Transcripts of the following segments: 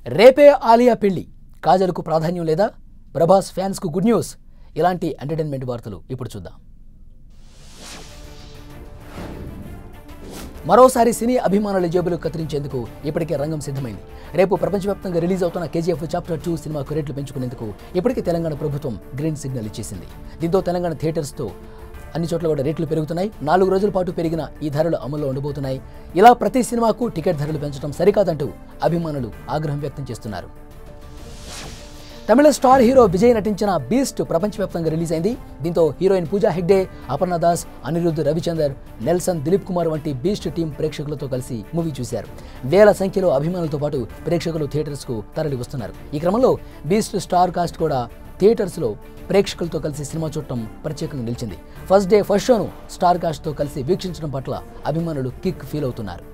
రేపే ఆలియా పెళ్లి కాజల్కు ప్రాధాన్యం లేదా ప్రభాస్ ఫ్యాన్స్కు గుడ్ న్యూస్ ఇలాంటి ఎంటర్టైన్మెంట్ వార్తలు ఇప్పుడు చూద్దాం మరోసారి సినీ అభిమానుల జేబులు కత్తిరించేందుకు ఇప్పటికే రంగం సిద్ధమైంది రేపు ప్రపంచవ్యాప్తంగా రిలీజ్ అవుతున్న కేజీఎఫ్ చాప్టర్ టూ సినిమాకు రేట్లు పెంచుకునేందుకు ఇప్పటికే తెలంగాణ ప్రభుత్వం గ్రీన్ సిగ్నల్ ఇచ్చేసింది దీంతో తెలంగాణ థియేటర్స్తో అన్ని చోట్ల కూడా రేట్లు పెరుగుతున్నాయి నాలుగు రోజుల పాటు పెరిగిన ఈ ధరలు అమల్లో ఉండబోతున్నాయి ఇలా ప్రతి సినిమాకు టికెట్ ధరలు పెంచడం సరికాదంటూ అభిమానులు ఆగ్రహం వ్యక్తం చేస్తున్నారు తమిళ స్టార్ హీరో విజయ్ నటించిన బీస్ట్ ప్రపంచవ్యాప్తంగా రిలీజ్ అయింది దీంతో హీరోయిన్ పూజా హెగ్డే అపర్ణ దాస్ అనిరుద్ధ్ రవిచందర్ నెల్సన్ దిలీప్ కుమార్ వంటి బీస్ట్ టీం ప్రేక్షకులతో కలిసి మూవీ చూశారు వేల సంఖ్యలో అభిమానులతో పాటు ప్రేక్షకులు థియేటర్స్కు తరలి వస్తున్నారు ఈ క్రమంలో బీస్ట్ స్టార్ కాస్ట్ కూడా థియేటర్స్లో ప్రేక్షకులతో కలిసి సినిమా చూడటం ప్రత్యేకంగా నిలిచింది ఫస్ట్ డే ఫస్ట్ షోను స్టార్ కాస్ట్తో కలిసి వీక్షించడం పట్ల అభిమానులు కిక్ ఫీల్ అవుతున్నారు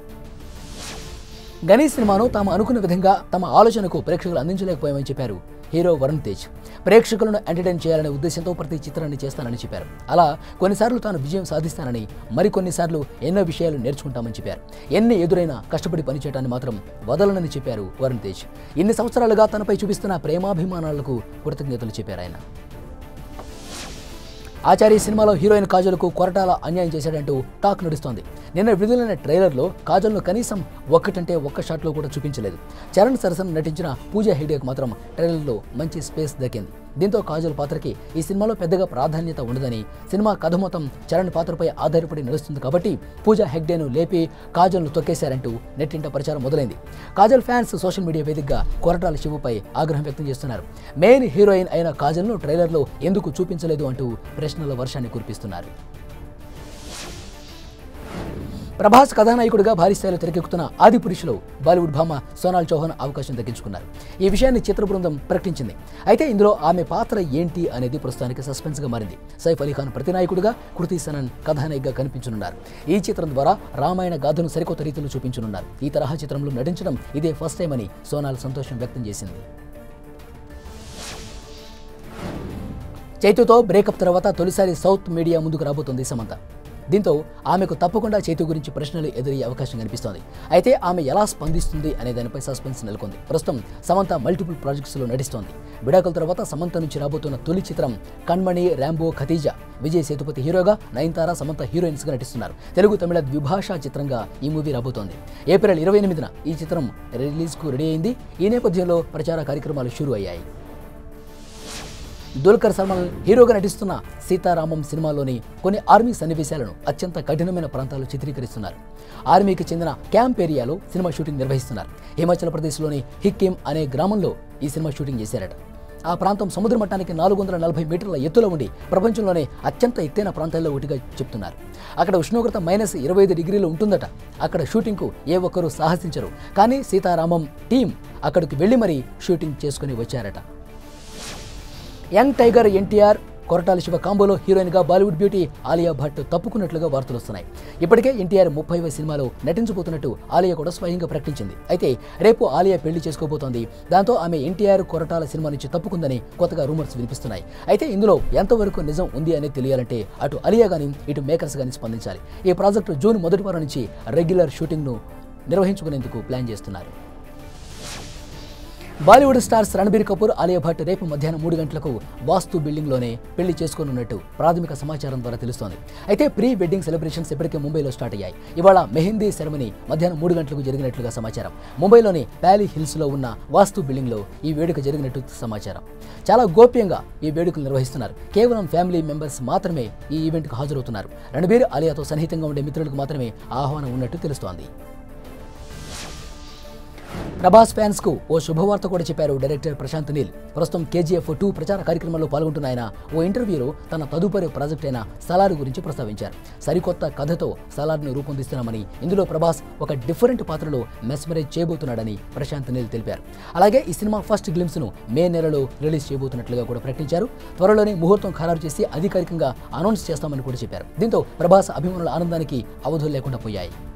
గనీ సినిమాను తాము అనుకున్న విధంగా తమ ఆలోచనకు ప్రేక్షకులు అందించలేకపోయామని చెప్పారు హీరో వరుణ్ తేజ్ ప్రేక్షకులను ఎంటర్టైన్ చేయాలనే ఉద్దేశంతో ప్రతి చిత్రాన్ని చేస్తానని చెప్పారు అలా కొన్నిసార్లు తాను విజయం సాధిస్తానని మరికొన్నిసార్లు ఎన్నో విషయాలు నేర్చుకుంటామని చెప్పారు ఎన్ని ఎదురైనా కష్టపడి పనిచేయడాన్ని మాత్రం వదలనని చెప్పారు వరుణ్ తేజ్ ఇన్ని సంవత్సరాలుగా తనపై చూపిస్తున్న ప్రేమాభిమానాలకు కృతజ్ఞతలు చెప్పారు ఆయన ఆచారి సినిమాలో హీరోయిన్ కాజల్కు కొరటాల అన్యాయం చేశాడంటూ టాక్ నడుస్తోంది నిన్న విడుదలైన ట్రైలర్లో కాజల్ను కనీసం ఒక్కటంటే ఒక్క షాట్లో కూడా చూపించలేదు చరణ్ సరసన్ నటించిన పూజా హెగ్డేకు మాత్రం ట్రైలర్లో మంచి స్పేస్ దక్కింది దీంతో కాజల్ పాత్రకి ఈ సినిమాలో పెద్దగా ప్రాధాన్యత ఉండదని సినిమా కథ మొత్తం చరణ్ పాత్రపై ఆధారపడి నడుస్తుంది కాబట్టి పూజా హెగ్డేను లేపి కాజల్ను తొక్కేశారంటూ నెట్టింట ప్రచారం మొదలైంది కాజల్ ఫ్యాన్స్ సోషల్ మీడియా వేదికగా కొరటాల శివుపై ఆగ్రహం వ్యక్తం చేస్తున్నారు మెయిన్ హీరోయిన్ అయిన కాజల్ను ట్రైలర్లో ఎందుకు చూపించలేదు అంటూ ప్రశ్నల వర్షాన్ని కురిపిస్తున్నారు ప్రభాస్ కథానాయకుడిగా భారీ స్థాయిలో తెరకెక్కుతున్న ఆది పురుషులో బాలీవుడ్ భామ సోనాల్ చౌహాన్ అవకాశం దక్కించుకున్నారు ఈ విషయాన్ని చిత్ర బృందం ప్రకటించింది అయితే ఇందులో ఆమె పాత్ర ఏంటి అనేది ప్రస్తుతానికి సస్పెన్స్గా మారింది సైఫ్ అలీ ఖాన్ ప్రతినాయకుడిగా కృతి సనన్ కథానాయికగా కనిపించనున్నారు ఈ చిత్రం ద్వారా రామాయణ గాథను సరికొత్త రీతిలో చూపించనున్నారు ఈ తరహా చిత్రంలో నటించడం ఇదే ఫస్ట్ టైం అని సోనాల్ సంతోషం వ్యక్తం చేసింది చైతుతో బ్రేకప్ తర్వాత తొలిసారి సౌత్ మీడియా ముందుకు రాబోతోంది సమంత దీంతో ఆమెకు తప్పకుండా చైతు గురించి ప్రశ్నలు ఎదురయ్యే అవకాశం కనిపిస్తోంది అయితే ఆమె ఎలా స్పందిస్తుంది అనే దానిపై సస్పెన్స్ నెలకొంది ప్రస్తుతం సమంత మల్టిపుల్ ప్రాజెక్ట్స్లో నటిస్తోంది విడాకుల తర్వాత సమంత నుంచి రాబోతున్న తొలి చిత్రం కణ్మణి ర్యాంబో ఖతీజా విజయ్ సేతుపతి హీరోగా నయనతార సమంత హీరోయిన్స్గా నటిస్తున్నారు తెలుగు తమిళ ద్విభాషా చిత్రంగా ఈ మూవీ రాబోతోంది ఏప్రిల్ ఇరవై ఎనిమిదిన ఈ చిత్రం రిలీజ్కు రెడీ అయింది ఈ నేపథ్యంలో ప్రచార కార్యక్రమాలు షురూ అయ్యాయి దుల్కర్ సల్మాన్ హీరోగా నటిస్తున్న సీతారామం సినిమాలోని కొన్ని ఆర్మీ సన్నివేశాలను అత్యంత కఠినమైన ప్రాంతాల్లో చిత్రీకరిస్తున్నారు ఆర్మీకి చెందిన క్యాంప్ ఏరియాలో సినిమా షూటింగ్ నిర్వహిస్తున్నారు హిమాచల్ ప్రదేశ్లోని హిక్కిం అనే గ్రామంలో ఈ సినిమా షూటింగ్ చేశారట ఆ ప్రాంతం సముద్ర మట్టానికి నాలుగు వందల నలభై మీటర్ల ఎత్తులో ఉండి ప్రపంచంలోనే అత్యంత ఎత్తైన ప్రాంతాల్లో ఒకటిగా చెప్తున్నారు అక్కడ ఉష్ణోగ్రత మైనస్ ఇరవై ఐదు డిగ్రీలు ఉంటుందట అక్కడ షూటింగ్కు ఏ ఒక్కరూ సాహసించరు కానీ సీతారామం టీం అక్కడికి వెళ్ళి మరీ షూటింగ్ చేసుకుని వచ్చారట young tiger NTR Koratala Siva కాంబోలో హీరోయిన్గా బాలీవుడ్ బ్యూటీ ఆలియా భట్ తప్పుకున్నట్లుగా వార్తలు వస్తున్నాయి ఇప్పటికే ఎన్టీఆర్ ముప్పైవ సినిమాలో నటించబోతున్నట్టు ఆలియా కూడా స్వయంగా ప్రకటించింది అయితే రేపు ఆలియా పెళ్లి చేసుకోబోతోంది దాంతో ఆమె ఎన్టీఆర్ కొరటాల సినిమా నుంచి తప్పుకుందని కొత్తగా రూమర్స్ వినిపిస్తున్నాయి అయితే ఇందులో ఎంతవరకు నిజం ఉంది అనేది తెలియాలంటే అటు అలియా గాని ఇటు మేకర్స్ గాని స్పందించాలి ఈ ప్రాజెక్టు జూన్ మొదటి వారం నుంచి రెగ్యులర్ షూటింగ్ను నిర్వహించుకునేందుకు ప్లాన్ చేస్తున్నారు బాలీవుడ్ స్టార్స్ రణబీర్ కపూర్ ఆలియా భట్ రేపు మధ్యాహ్నం మూడు గంటలకు వాస్తు బిల్డింగ్లోనే పెళ్లి చేసుకోనున్నట్టు ప్రాథమిక సమాచారం ద్వారా తెలుస్తోంది అయితే ప్రీ వెడ్డింగ్ సెలబ్రేషన్స్ ఇప్పటికే ముంబైలో స్టార్ట్ అయ్యాయి ఇవాళ మెహందీ సెరమనీ మధ్యాహ్నం మూడు గంటలకు జరిగినట్లుగా సమాచారం ముంబైలోని ప్యాలీ హిల్స్లో ఉన్న వాస్తు బిల్డింగ్లో ఈ వేడుక జరిగినట్టు సమాచారం చాలా గోప్యంగా ఈ వేడుకలు నిర్వహిస్తున్నారు కేవలం ఫ్యామిలీ మెంబర్స్ మాత్రమే ఈ ఈవెంట్కు హాజరవుతున్నారు రణబీర్ ఆలియాతో సన్నిహితంగా ఉండే మిత్రులకు మాత్రమే ఆహ్వానం ఉన్నట్టు తెలుస్తోంది ప్రభాస్ ఫ్యాన్స్ కు ఓ శుభవార్త కూడా చెప్పారు డైరెక్టర్ ప్రశాంత్ నీల్ ప్రస్తుతం కేజీఎఫ్ టూ ప్రచార కార్యక్రమంలో పాల్గొంటున్న ఆయన ఓ ఇంటర్వ్యూలో తన తదుపరి ప్రాజెక్ట్ అయిన సలార్ గురించి ప్రస్తావించారు సరికొత్త కథతో సలార్ను రూపొందిస్తున్నామని ఇందులో ప్రభాస్ ఒక డిఫరెంట్ పాత్రలో మెస్మరైజ్ చేయబోతున్నాడని ప్రశాంత్ నీల్ తెలిపారు అలాగే ఈ సినిమా ఫస్ట్ గ్లిమ్స్ ను మే నెలలో రిలీజ్ చేయబోతున్నట్లుగా కూడా ప్రకటించారు త్వరలోనే ముహూర్తం ఖరారు చేసి అధికారికంగా అనౌన్స్ చేస్తామని కూడా చెప్పారు దీంతో ప్రభాస్ అభిమానుల ఆనందానికి అవధులు లేకుండా పోయాయి